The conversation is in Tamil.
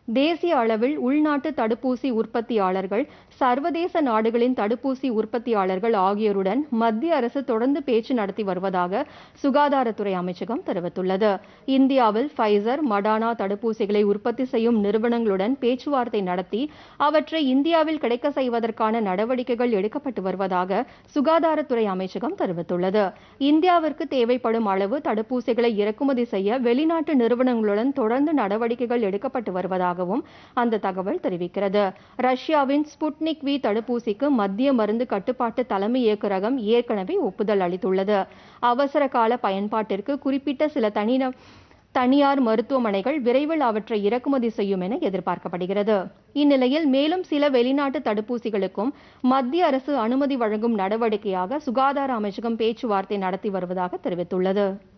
தேசிய அளவில் உள்நாட்டு தடுப்பூசி உற்பத்தியாளர்கள் சர்வதேச நாடுகளின் தடுப்பூசி உற்பத்தியாளர்கள் ஆகியோருடன் மத்திய அரசு தொடர்ந்து பேச்சு நடத்தி வருவதாக சுகாதாரத்துறை அமைச்சகம் தெரிவித்துள்ளது இந்தியாவில் ஃபைசர் மடானா தடுப்பூசிகளை உற்பத்தி செய்யும் நிறுவனங்களுடன் பேச்சுவார்த்தை நடத்தி அவற்றை இந்தியாவில் கிடைக்க செய்வதற்கான நடவடிக்கைகள் எடுக்கப்பட்டு வருவதாக சுகாதாரத்துறை அமைச்சகம் தெரிவித்துள்ளது இந்தியாவிற்கு தேவைப்படும் அளவு தடுப்பூசிகளை இறக்குமதி செய்ய வெளிநாட்டு நிறுவனங்களுடன் தொடர்ந்து நடவடிக்கைகள் எடுக்கப்பட்டு வருவதாகவும் அந்த தகவல் தெரிவிக்கிறது ரஷ்யாவின் ஸ்புட்னிக் வி தடுப்பூசிக்கு மத்திய மருந்து கட்டுப்பாட்டு தலைமை இயக்குநரகம் ஏற்கனவே ஒப்புதல் அளித்துள்ளது அவசர கால பயன்பாட்டிற்கு குறிப்பிட்ட சில தனி தனியார் மருத்துவமனைகள் விரைவில் அவற்றை இறக்குமதி செய்யும் என எதிர்பார்க்கப்படுகிறது இந்நிலையில் மேலும் சில வெளிநாட்டு தடுப்பூசிகளுக்கும் மத்திய அரசு அனுமதி வழங்கும் நடவடிக்கையாக சுகாதார அமைச்சகம் பேச்சுவார்த்தை நடத்தி வருவதாக தெரிவித்துள்ளது